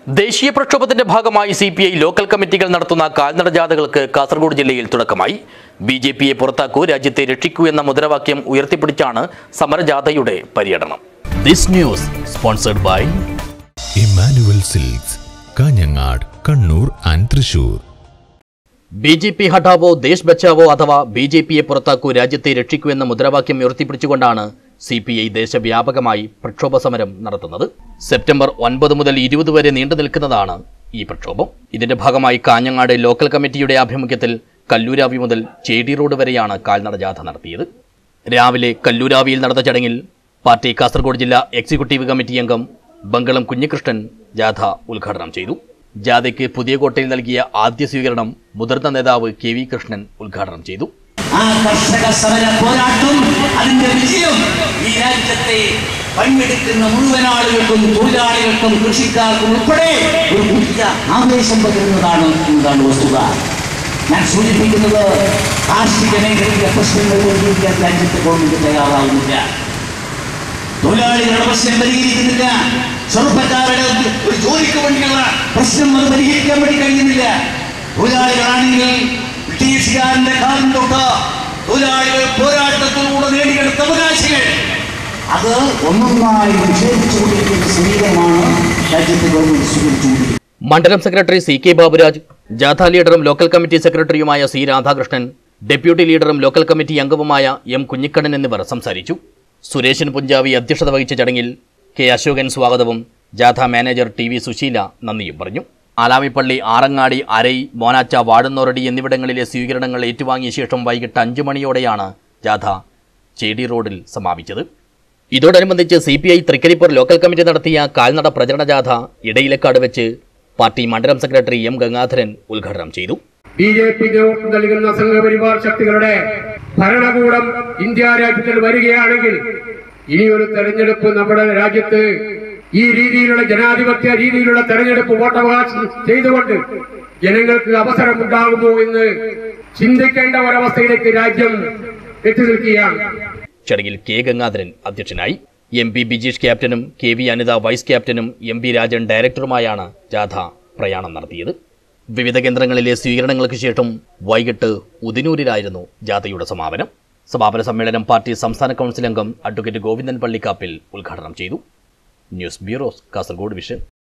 ദേശീയ പ്രക്ഷോഭത്തിന്റെ ഭാഗമായി C P I local കമ്മിറ്റികൾ നടത്തുന്ന കാൽനട ജാഥകൾക്ക് കാസർഗോഡ് ജില്ലയിൽ തുടക്കമായി ബി ജെ പിയെ പുറത്താക്കൂ രാജ്യത്തെ രക്ഷിക്കൂ എന്ന മുദ്രാവാക്യം ഉയർത്തിപ്പിടിച്ചാണ് സമരജാഥയുടെ പര്യടനം this news sponsored by Immanuel Silks Kanhangad Kannur and Thrissur B J P ഹഠാവോ ദേശ് ബച്ചാവോ അഥവാ ബി ജെ പിയെ പുറത്താക്കൂ രാജ്യത്തെ രക്ഷിക്കൂ എന്ന മുദ്രാവാക്യം ഉയർത്തിപ്പിടിച്ചുകൊണ്ടാണ് സി പി ഐ ദേശവ്യാപകമായി പ്രക്ഷോഭ സമരം നടത്തുന്നത് സെപ്റ്റംബർ ഒൻപത് മുതൽ ഇരുപത് വരെ നീണ്ടു നിൽക്കുന്നതാണ് ഈ പ്രക്ഷോഭം ഇതിന്റെ ഭാഗമായി കാഞ്ഞങ്ങാട് ലോക്കൽ കമ്മിറ്റിയുടെ ആഭിമുഖ്യത്തിൽ കല്ലൂരാവി മുതൽ ചേടി റോഡ് വരെയാണ് കാൽനട ജാഥ നടത്തിയത് രാവിലെ കല്ലൂരാവിയിൽ നടന്ന ചടങ്ങിൽ പാർട്ടി കാസർഗോഡ് ജില്ലാ എക്സിക്യൂട്ടീവ് കമ്മിറ്റി അംഗം ബംഗളം കുഞ്ഞികൃഷ്ണൻ ജാഥ ഉദ്ഘാടനം ചെയ്തു ജാഥയ്ക്ക് പുതിയ കോട്ടയിൽ നൽകിയ ആദ്യ സ്വീകരണം മുതിർന്ന നേതാവ് കെ വി കൃഷ്ണൻ ഉദ്ഘാടനം ചെയ്തു ആ കർഷക സമര പോരാട്ടം അതിന്റെ വിജയം ഈ രാജ്യത്തെ പണിയെടുക്കുന്ന മുഴുവൻ ആളുകൾക്കും തൊഴിലാളികൾക്കും കൃഷിക്കാർക്കും ഉൾപ്പെടെ ഒരു പുതിയ ആവേശം പകരുന്നതാണ് എന്നതാണ് വസ്തുത ഞാൻ സൂചിപ്പിക്കുന്നത് കാർഷിക മേഖലയിലെ പ്രശ്നങ്ങൾ പരിഹരിക്കാൻ രാജ്യത്തെ ഗവൺമെന്റ് തയ്യാറാവുന്നില്ല തൊഴിലാളികളുടെ പ്രശ്നം പരിഹരിക്കുന്നില്ല ചെറുപ്പക്കാരുടെ ഒരു ജോലിക്ക് വേണ്ടിയുള്ള പ്രശ്നം അത് പരിഹരിക്കാൻ വേണ്ടി കഴിയുന്നില്ല തൊഴിലാളികളാണെങ്കിൽ ബ്രിട്ടീഷുകാരന്റെ കാലം തൊട്ട് തൊഴിലാളികൾ പോരാട്ടത്തിലൂടെ നേടിയെടുത്ത അവകാശങ്ങൾ അത് ഒന്നൊന്നായി നിഷേധിച്ചുകൊണ്ടിരിക്കുന്ന സമീപനമാണ് രാജ്യത്തെ ഗവൺമെന്റ് സ്വീകരിച്ചുകൊണ്ടിരിക്കുന്നത് മണ്ഡലം സെക്രട്ടറി സി കെ ബാബുരാജ് ജാഥ ലീഡറും ലോക്കൽ കമ്മിറ്റി സെക്രട്ടറിയുമായ സി രാധാകൃഷ്ണൻ ഡെപ്യൂട്ടി ലീഡറും ലോക്കൽ കമ്മിറ്റി അംഗവുമായ എം കുഞ്ഞിക്കണ്ണൻ എന്നിവർ സംസാരിച്ചു സുരേഷൻ പുഞ്ചാവി അധ്യക്ഷത വഹിച്ച ചടങ്ങിൽ കെ അശോകൻ സ്വാഗതവും ജാഥ മാനേജർ ടി വി സുശീല നന്ദിയും പറഞ്ഞു ആലാമിപ്പള്ളി ആറങ്ങാടി അരൈ മോനാച്ച വാടുന്നോറടി എന്നിവിടങ്ങളിലെ സ്വീകരണങ്ങൾ ഏറ്റുവാങ്ങിയ ശേഷം വൈകിട്ട് അഞ്ചു മണിയോടെയാണ് ജാഥ ചേടി റോഡിൽ സമാപിച്ചത് ഇതോടനുബന്ധിച്ച് C P I Trikaripur local committee നടത്തിയ കാൽനട പ്രചരണ ജാഥ ഇടയിലക്കാട് വെച്ച് പാർട്ടി മണ്ഡലം സെക്രട്ടറി എം ഗംഗാധരൻ ഉദ്ഘാടനം ചെയ്തു ബി ജെ പി നേതൃത്വം നൽകുന്ന സംഘപരിവാർ ശക്തികളുടെ ഭരണകൂടം ഇന്ത്യ രാജ്യത്തിൽ വരികയാണെങ്കിൽ ഇനിയൊരു തെരഞ്ഞെടുപ്പ് നമ്മുടെ രാജ്യത്ത് ഈ രീതിയിലുള്ള ജനാധിപത്യ രീതിയിലുള്ള തെരഞ്ഞെടുപ്പ് വോട്ടവകാശം ചെയ്തുകൊണ്ട് ജനങ്ങൾക്ക് അവസരമുണ്ടാകുമോ എന്ന് ചിന്തിക്കേണ്ട ഒരവസ്ഥയിലേക്ക് രാജ്യം എത്തി നിൽക്കുകയാണ് ചടങ്ങിൽ കെ ഗംഗാധരൻ അധ്യക്ഷനായി എം പി ബിജീഷ് ക്യാപ്റ്റനും കെ വി അനിത വൈസ് ക്യാപ്റ്റനും എം പി രാജൻ ഡയറക്ടറുമായാണ് ജാഥ പ്രയാണം നടത്തിയത് വിവിധ കേന്ദ്രങ്ങളിലെ സ്വീകരണങ്ങൾക്ക് ശേഷം വൈകിട്ട് ഉദിനൂരിലായിരുന്നു ജാഥയുടെ സമാപനം സമാപന സമ്മേളനം പാർട്ടി സംസ്ഥാന കൗൺസിൽ അംഗം അഡ്വക്കേറ്റ് ഗോവിന്ദൻ പള്ളിക്കാപ്പിൽ ഉദ്ഘാടനം ചെയ്തു ന്യൂസ് ബ്യൂറോ കാസർഗോഡ് വിഷൻ